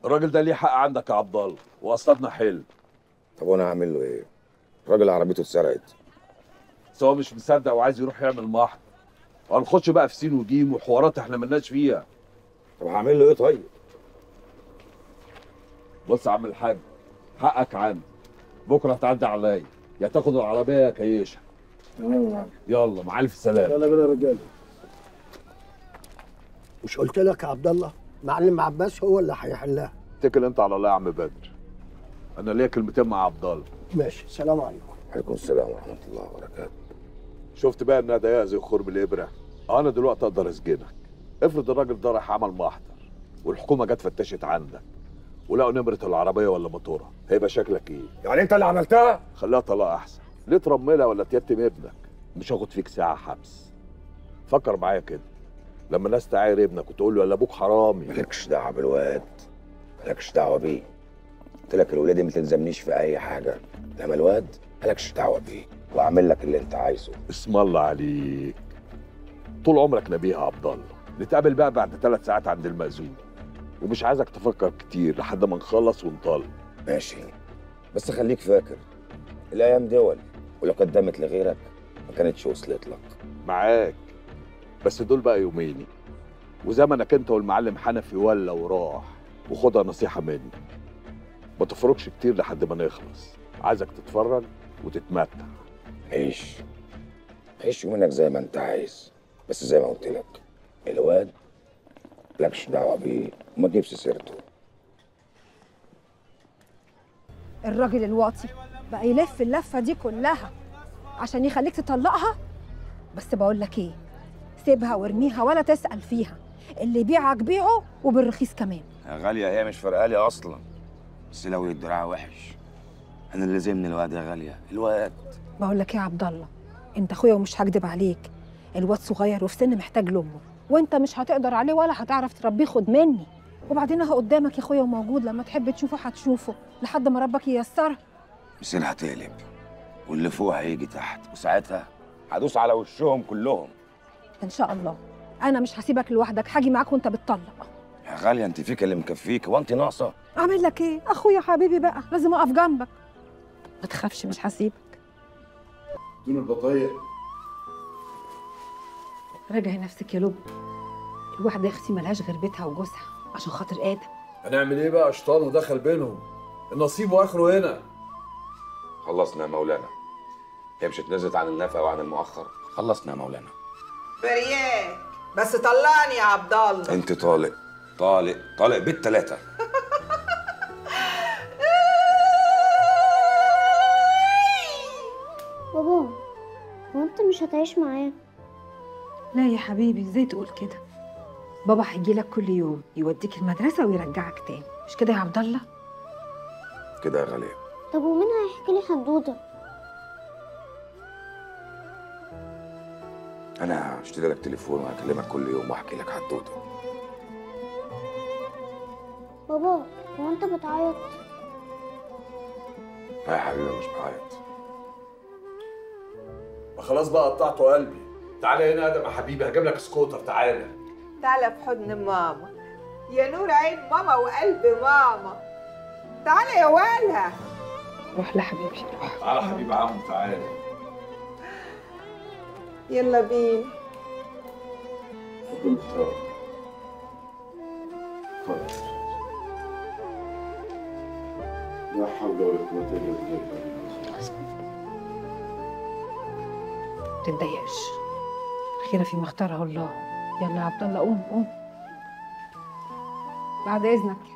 الراجل ده ليه حق عندك يا عبد الله وقصدنا حلو طب وانا هعمل له ايه الراجل عربيته اتسرقت بس هو مش مصدق وعايز يروح يعمل محضر وهنخش بقى في سين وجيم وحوارات احنا ملناش فيها طب هعمل له ايه طيب بص يا عم الحاج حقك عندي بكره هتعدي عليا يا تاخد العربيه يا كيشها يلا مع الف سلامه يلا بينا يا رجاله مش قلت لك يا عبد الله معلم عباس هو اللي هيحلها اتكل انت على الله يا عم بدر انا ليا كلمتين مع عبد الله ماشي سلام عليكم عليكم السلام ورحمه الله وبركاته شفت بقى انها ضيقه زي خرم الابره انا دلوقتي اقدر اسجنك افرض الراجل ده راح عمل محضر والحكومه جت فتشت عندك ولقوا نمره العربيه ولا موتورها هيبقى شكلك ايه يعني انت اللي عملتها خليها طلاق احسن ليه ترملها ولا تيتم ابنك مش هاخد فيك ساعه حبس فكر معايا كده لما الناس تعاير ابنك وتقول له يلا ابوك حرامي مالكش دعوه بالواد مالكش دعوه بيه قلت لك الولاد ما تلزمنيش في اي حاجه لما الواد مالكش دعوه بيه واعمل لك اللي انت عايزه اسم الله عليك طول عمرك نبيه يا عبد الله نتقابل بقى بعد ثلاث ساعات عند المأذون ومش عايزك تفكر كتير لحد ما نخلص ونطلق ماشي بس خليك فاكر الايام دول ولو قدمت لغيرك ما كانتش وصلت لك معاك بس دول بقى يوميني وزمنك انت والمعلم حنفي ولا وراح وخدها نصيحة مني ما تفرجش كتير لحد ما نخلص عايزك تتفرج وتتمتع عيش عيش يومك زي ما انت عايز بس زي ما قلت لك الواد مالكش دعوه بيه وما تجيبش سيرته الراجل الواطي بقى يلف اللفه دي كلها عشان يخليك تطلقها بس بقول لك ايه سيبها وارميها ولا تسال فيها اللي يبيعك بيعه وبالرخيص كمان يا غاليه هي مش فارقالي اصلا بس لو الدراع وحش انا اللي لازمني الواد يا غاليه الواد بقول لك ايه يا عبد الله انت اخويا ومش هكدب عليك الواد صغير وفي سن محتاج لامه وانت مش هتقدر عليه ولا هتعرف تربيه خد مني وبعدين اهو قدامك يا اخويا وموجود لما تحب تشوفه هتشوفه لحد ما ربك ييسرها مثل هتقلب واللي فوق هيجي تحت وساعتها هدوس على وشهم كلهم ان شاء الله انا مش هسيبك لوحدك هاجي معاك وانت بتطلق يا غاليه انت فيك اللي مكفيك هو انت ناقصه اعمل لك ايه اخويا حبيبي بقى لازم اقف جنبك ما تخافش مش هسيبك دون البطايق راجعي نفسك يا لب الواحده يا اختي ملهاش غير بيتها وجوزها عشان خاطر ادم هنعمل ايه بقى شيطان ودخل بينهم النصيب واخره هنا خلصنا يا مولانا هي مش اتنزلت عن النفقه وعن المؤخر خلصنا يا مولانا بريان بس طلعني يا عبد الله انت طالق طالق طالق بالتلاتة بابا هو انت مش هتعيش معاه لا يا حبيبي ازاي تقول كده بابا هيجي لك كل يوم يوديك المدرسه ويرجعك تاني مش كده يا عبد الله كده يا غالية طب ومين هيحكي لي حدوته انا هشتري لك تليفون وهكلمك كل يوم واحكي لك حدوته بابا هو انت بتعيط لا يا حبيبي مش بعيط ما خلاص بقى قطعته قلبي تعالى هنا ادم يا حبيبي هجيب لك سكوتر تعالى تعالى في حضن ماما يا نور عين ماما وقلب ماما تعالى يا ولا روح لحبيبي روح تعالى حبيبي عمو تعالى يلا بينا خد البطاقة خد لا حول ولا قوة إلا بالله تتضايقش الخير فيما اختاره الله يلا يا عبد الله قوم قوم بعد اذنك